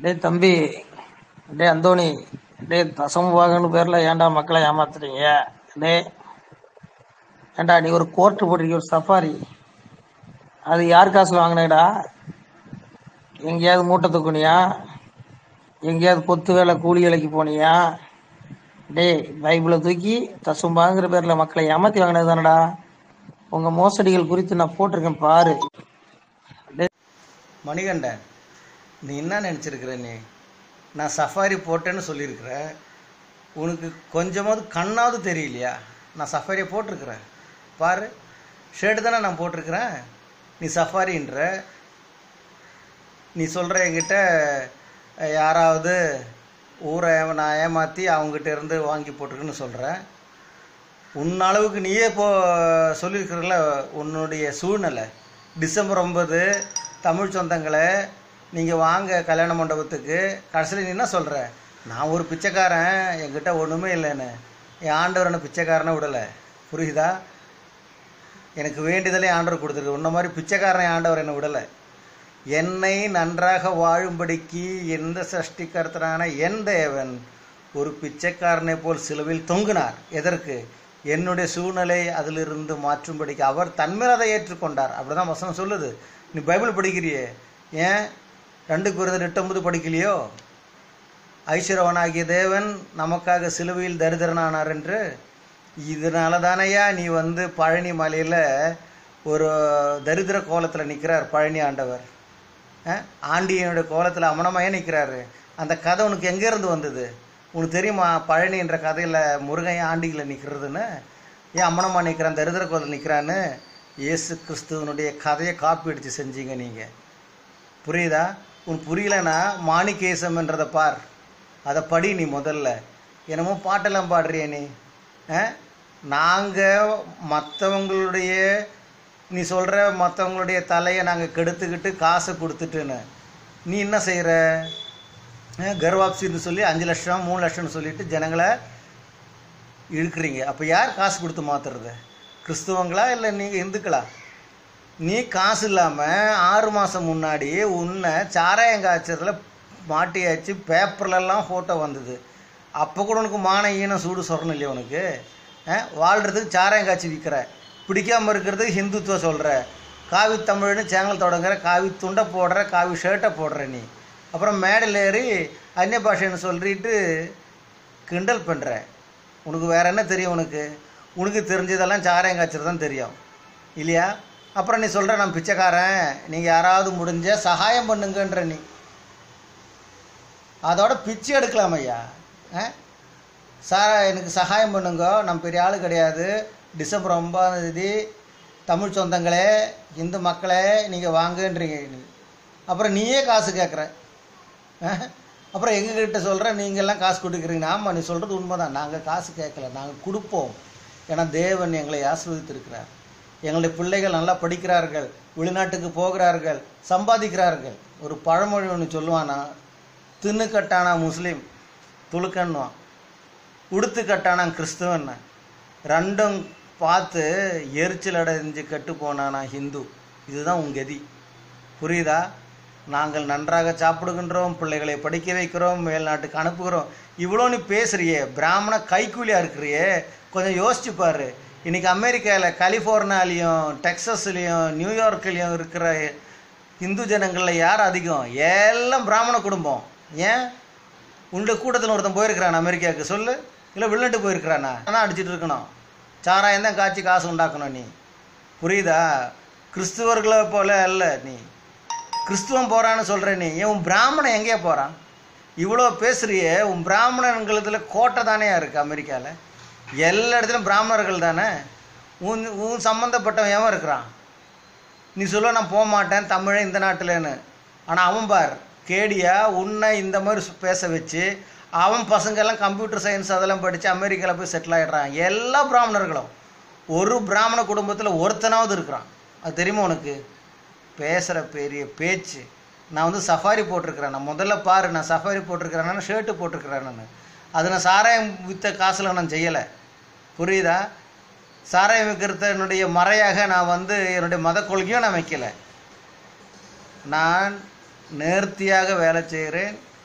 டேய் தம்பி டேய் அந்தோணி டேய் தசமபாகன்னு பேர்ல ஏன்டா மக்களை ஏமாத்துறீங்க டேய் ஏன்டா நீ ஒரு கோர்ட்டு போட்டிருக்க ஒரு சஃபாரி அது யார் காசுல வாங்கினடா எங்கேயாவது மூட்டை தூக்குனியா எங்கேயாவது கொத்து வேலை கூலி வேலைக்கு போனியா டேய் பைபிளை தூக்கி தசும்பாங்கிற பேர்ல மக்களை ஏமாத்தி வாங்கினது தானடா உங்க மோசடிகள் குறித்து நான் போட்டிருக்கேன் பாரு மணிகண்டன் நீ என்ன நினச்சிருக்கிற நீ நான் சஃபாரி போட்டேன்னு சொல்லியிருக்கிற உனக்கு கொஞ்சமாவது கண்ணாவது தெரியலையா நான் சஃபாரியை போட்டிருக்கிறேன் பாரு ஷர்ட்டு தானே நான் போட்டிருக்கிறேன் நீ சஃபாரின்ற நீ சொல்கிற என்கிட்ட அஹ், யாராவது ஊரை ஏமா- நான் ஏமாற்றி அவங்ககிட்ட இருந்து வாங்கி போட்டிருக்குன்னு சொல்கிறேன் உன் அளவுக்கு நீயே இப்போ சொல்லியிருக்கிறல உன்னுடைய சூழ்நிலை டிசம்பர் ஒன்பது தமிழ் சொந்தங்களை நீங்கள் வாங்க கல்யாண மண்டபத்துக்கு கடைசியில் நீ என்ன சொல்கிற நான் ஒரு பிச்சைக்காரன் என்கிட்ட ஒன்றுமே இல்லைன்னு என் ஆண்டவர் என்ன பிச்சைக்காரனை விடலை புரியுதா எனக்கு வேண்டியதிலே ஆண்டவர் கொடுத்துருக்கு உன்ன மாதிரி பிச்சைக்காரனை ஆண்டவர் என்னை விடலை என்னை நன்றாக வாழும்படிக்கு எந்த சஷ்டிகர்த்தனான என் தேவன் ஒரு பிச்சைக்காரனை போல் சிலுவையில் தொங்கினார் எதற்கு என்னுடைய சூழ்நிலை அதிலிருந்து மாற்றும்படிக்கு அவர் தன்மேல் அதை ஏற்றுக்கொண்டார் அப்படிதான் வசனம் சொல்லுது நீ பைபிள் படிக்கிறியே ஏன் ரெண்டு குறைந்த எட்டொன்பது படிக்கலையோ ஐஸ்வரவனாகிய தேவன் நமக்காக சிலுவையில் தரித்திரனானார் என்று இதனால தானையா நீ வந்து பழனி மலையில் ஒரு தரித்திர கோலத்தில் நிற்கிறார் பழனி ஆண்டவர் அஹ், ஆண்டியனுடைய கோலத்தில் அமனமாயே நிற்கிறாரு அந்த கதை உனக்கு எங்கேருந்து வந்தது உனக்கு தெரியுமா பழனி என்ற கதையில் முருகன் ஆண்டியில் நிற்கிறதுன்னு ஏன் அம்மனம்மா நிற்கிறான் தரித்திர கோலத்தில் நிற்கிறான்னு இயேசு கிறிஸ்துவனுடைய கதையை காப்பி அடித்து செஞ்சீங்க நீங்கள் புரியுதா உன் புரியலனா மாணிகேசம் என்றதை பார் அதை படி நீ முதல்ல என்னமோ பாட்டெல்லாம் பாடுறிய நீ நாங்கள் மற்றவங்களுடைய நீ சொல்கிற மற்றவங்களுடைய தலையை நாங்கள் கெடுத்துக்கிட்டு காசை கொடுத்துட்டுன்னு நீ என்ன செய்கிற கர்வாப்சின்னு சொல்லி அஞ்சு லட்சம் மூணு லட்சம்னு சொல்லிட்டு ஜனங்களை இழுக்கிறீங்க அப்போ யார் காசு கொடுத்து மாத்துறது கிறிஸ்துவங்களா இல்லை நீங்கள் இந்துக்களா நீ காசு இல்லாமல் ஆறு மாதம் முன்னாடி உன்னை சாராயம் காய்ச்சறதுல மாட்டியாச்சு பேப்பர்லலாம் ஃபோட்டோ வந்தது அப்போ கூட உனக்கு மான ஈனம் சூடு சொரணும் இல்லையா உனக்கு அஹ், வாழ்றதுக்கு சாராயம் காய்ச்சி விற்கிற பிடிக்காம இருக்கிறதுக்கு ஹிந்துத்துவ சொல்கிற காவி தமிழ்னு சேனல் தொடங்குற காவி துண்டை போடுற காவி ஷர்ட்டை போடுற நீ அப்புறம் மேடையில் ஏறி அந்நிய பாஷைன்னு சொல்லிட்டு கிண்டல் பண்ணுற உனக்கு வேற என்ன தெரியும் உனக்கு உனக்கு தெரிஞ்சதெல்லாம் சாராயம் காய்ச்சறது தான் தெரியும் இல்லையா அப்புறம் நீ சொல்கிற நான் பிச்சைக்காரன் நீங்கள் யாராவது முடிஞ்ச சகாயம் பண்ணுங்கன்ற நீ அதோட பிச்சை எடுக்கலாம் ஐயா ஆ? சார் எனக்கு சகாயம் பண்ணுங்க நான் பெரிய ஆள் கிடையாது டிசம்பர் ஒன்பதாம் தேதி தமிழ் சொந்தங்களே இந்து மக்களே நீங்கள் வாங்கன்றீங்க நீ அப்புறம் நீயே காசு கேட்குற அப்புறம் எங்ககிட்ட சொல்கிற நீங்கள்லாம் காசு கொடுக்குறீங்க ஆமாம் நீ சொல்கிறது உண்மைதான் நாங்கள் காசு கேட்கல நாங்கள் கொடுப்போம் ஏன்னா தேவன் எங்களை ஆசிர்வதித்திருக்கிறார் எங்களுடைய பிள்ளைகள் நல்லா படிக்கிறார்கள் வெளிநாட்டுக்கு போகிறார்கள் சம்பாதிக்கிறார்கள் ஒரு பழமொழி ஒன்று சொல்லுவானா தின்னு கட்டானா முஸ்லீம் துளுக்கன்னுவான் உடுத்து கட்டானா கிறிஸ்துவன் ரெண்டும் பார்த்து எரிச்சல் அடைஞ்சு கெட்டு போனானா ஹிந்து இதுதான் உன் கதி புரியுதா நாங்கள் நன்றாக சாப்பிடுகின்றோம் பிள்ளைகளை படிக்க வைக்கிறோம் மேல்நாட்டுக்கு அனுப்புகிறோம் இவ்வளோ நீ பேசுறியே பிராமண கைக்கூலியா இருக்கிறியே கொஞ்சம் யோசிச்சு பாரு இன்னைக்கு அமெரிக்காவில் கலிஃபோர்னியாலையும் டெக்ஸஸ்லையும் நியூயார்க்லையும் இருக்கிற இந்து ஜனங்களில் யார் அதிகம் எல்லாம் பிராமண குடும்பம் ஏன் உன்னுடைய கூட்டத்தில் ஒருத்தன் போயிருக்கிறான் அமெரிக்காவுக்கு சொல்லு இல்லை வெளிநாட்டு போயிருக்கிறானா ஆனால் அடிச்சிட்டு இருக்கணும் சாராயம் தான் காய்ச்சி காசு உண்டாக்கணும் நீ புரியுதா கிறிஸ்துவர்களை போல அல்ல நீ கிறிஸ்துவம் போகிறான்னு சொல்கிற நீ ஏன் உன் பிராமணன் எங்கேயா போகிறான் இவ்வளோ பேசுறியே உன் பிராமணன்களதுல கோட்டை தானேயா இருக்குது அமெரிக்காவில் எல்லா இடத்துலையும் பிராமணர்கள் தானே உன் உன் சம்மந்தப்பட்டவன் எவன் இருக்கிறான் நீ சொல்ல நான் போக மாட்டேன் தமிழன் இந்த நாட்டிலன்னு ஆனால் அவன் பார் கேடியா உன்னை இந்த மாதிரி சு- பேச வச்சு அவன் பசங்கெல்லாம் கம்ப்யூட்டர் சயின்ஸ் அதெல்லாம் படித்து அமெரிக்காவில் போய் செட்டில் ஆகிடுறான் எல்லா பிராமணர்களும் ஒரு பிராமண குடும்பத்தில் ஒருத்தனாவது இருக்கிறான் அது தெரியுமா உனக்கு பேசுகிற பெரிய பேச்சு நான் வந்து சஃபாரி போட்டிருக்கிறேன் நான் முதல்ல பாரு நான் சஃபாரி போட்டிருக்கிறேன்னா ஷர்ட்டு போட்டிருக்கிறேன் நான் அது நான் சாராயம் வித்த காசில் நான் செய்யலை புரியுதா சாராயம் விற்கிறது என்னுடைய மறையாக நான் வந்து என்னுடைய மத கொள்கையும் நான் வைக்கல நான் நேர்த்தியாக வேலை செய்கிறேன்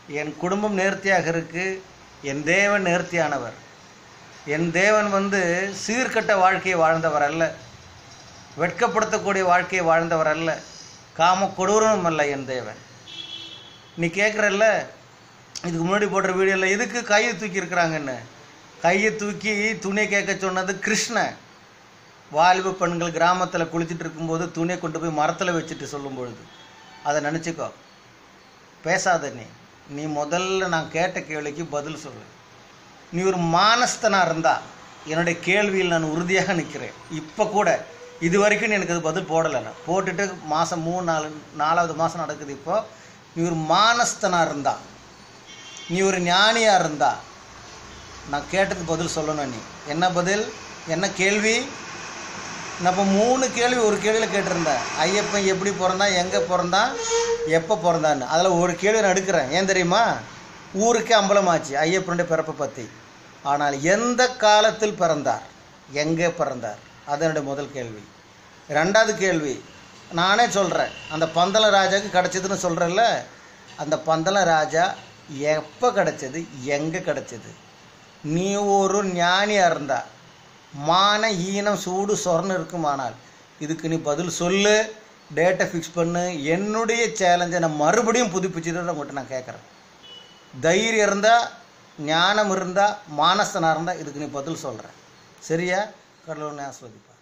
என் குடும்பம் நேர்த்தியாக இருக்கு என் தேவன் நேர்த்தியானவர் என் தேவன் வந்து சீர்கட்ட வாழ்க்கையை வாழ்ந்தவர் அல்ல வெட்கப்படுத்தக்கூடிய வாழ்க்கையை வாழ்ந்தவர் அல்ல காம கொடூரனும் அல்ல என் தேவன் நீ கேட்குறல்ல இதுக்கு முன்னாடி போடுற வீடியோவில் எதுக்கு கையை தூக்கி இருக்கிறாங்கன்னு கையை தூக்கி துணியை கேட்க சொன்னது கிருஷ்ணன் வாலிப பெண்கள் கிராமத்தில் குளிச்சுட்டு இருக்கும்போது துணியை கொண்டு போய் மரத்தில் வச்சுட்டு சொல்லும் பொழுது அதை நினச்சிக்கோ பேசாத நீ நீ முதல்ல நான் கேட்ட கேள்விக்கு பதில் சொல்லு நீ ஒரு மானஸ்தனாக இருந்தா என்னுடைய கேள்வியில் நான் உறுதியாக நிற்கிறேன் இப்போ கூட இது வரைக்கும் நீ எனக்கு அது பதில் போடலை நான் போட்டுட்டு மாதம் மூணு நாலு நாலாவது மாதம் நடக்குது இப்போ நீ ஒரு மானஸ்தனாக இருந்தா நீ ஒரு ஞானியாக இருந்தா நான் கேட்டதுக்கு பதில் சொல்லணும் நீ என்ன பதில் என்ன கேள்வி நான் இப்போ மூணு கேள்வி ஒரு கேள்வியில் கேட்டிருந்தேன் ஐயப்பன் எப்படி பிறந்தான் எங்கே பிறந்தான் எப்போ பிறந்தான்னு அதில் ஒரு கேள்வி நான் எடுக்கிறேன் ஏன் தெரியுமா ஊருக்கே அம்பலமாச்சு ஐயப்பனுடைய பிறப்பை பற்றி ஆனால் எந்த காலத்தில் பிறந்தார் எங்கே பிறந்தார் அது என்னுடைய முதல் கேள்வி ரெண்டாவது கேள்வி நானே சொல்கிறேன் அந்த பந்தல ராஜாவுக்கு கிடச்சதுன்னு சொல்கிறேன்ல அந்த பந்தல ராஜா எப்போ கிடச்சது எங்கே கிடச்சது நீ ஒரு ஞானியாக இருந்தா மான ஈனம் சூடு சொர்ணம் இருக்குமானால் இதுக்கு நீ பதில் சொல்லு டேட்டை ஃபிக்ஸ் பண்ணு என்னுடைய சேலஞ்சை நான் மறுபடியும் புதுப்பிச்சுட்டு உங்கள்கிட்ட நான் கேட்குறேன் தைரியம் இருந்தால் ஞானம் இருந்தால் மானஸ்தனாக இருந்தால் இதுக்கு நீ பதில் சொல்கிறேன் சரியா கடவுள் ஆஸ்வதிப்பா